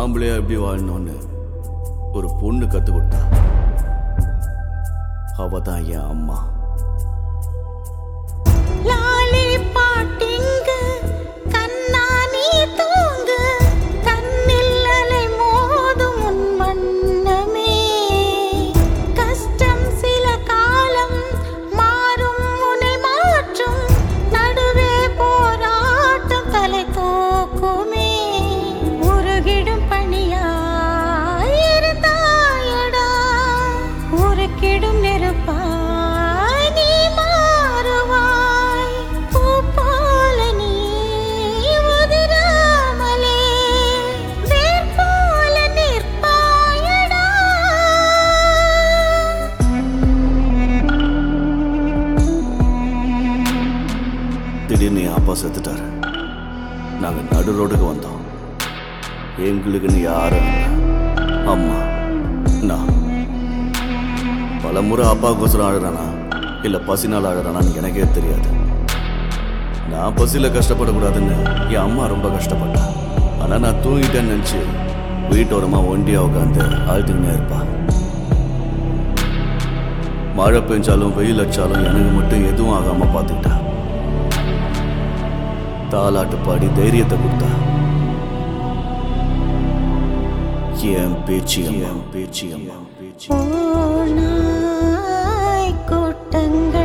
ஆம்பளையா எப்படி வாழணும்னு ஒரு பொண்ணு கத்து கொடுத்தா அவ தான் என் அம்மா லாலி பாட்டிங்கு கண்ணா நீ தூங்கு கண்ணில் அலை மோதும் உன் வண்ணமே கஷ்டம் சில காலம் மாறும் உன்னை மாற்றும் நடுவே போராட்டம் தலை தூக்குமே உருகிடும் பணியாய் இருந்தாயடா உருக்கிடும் நெருப்பாய் நீ மாறுவாய் பூ போல நீ உதிராமலே வேர் போல நிற்பாயடா திடீர்னு என் அப்பா செத்துட்டாரு நாங்க நடு ரோடுக்கு வந்தோம் எங்களுக்குன்னு யாரும் இல்லை. அம்மா நான் பல முறை அப்பாவுக்கோசரம் அழுறானா இல்ல பசினால் அழுறானான்னு எனக்கே தெரியாது நான் பசியில கஷ்டப்படக்கூடாதுன்னு என் அம்மா ரொம்ப கஷ்டப்பட்டா ஆனா நான் தூங்கிட்டேன்னு நினைச்சு வீட்டோரமா ஒண்டியா உட்காந்து அழுதுகிட்டே இருப்பா மழை பெஞ்சாலும் வெயில் அடிச்சாலும் எனக்கு மட்டும் எதுவும் ஆகாம பார்த்துக்கிட்டா தாலாட்டு பாடி தைரியத்தை கொடுத்தா என் பேச்சியம்மா பேச்சியம்மா பேச்சி ஓநாய் கூட்டங்கள்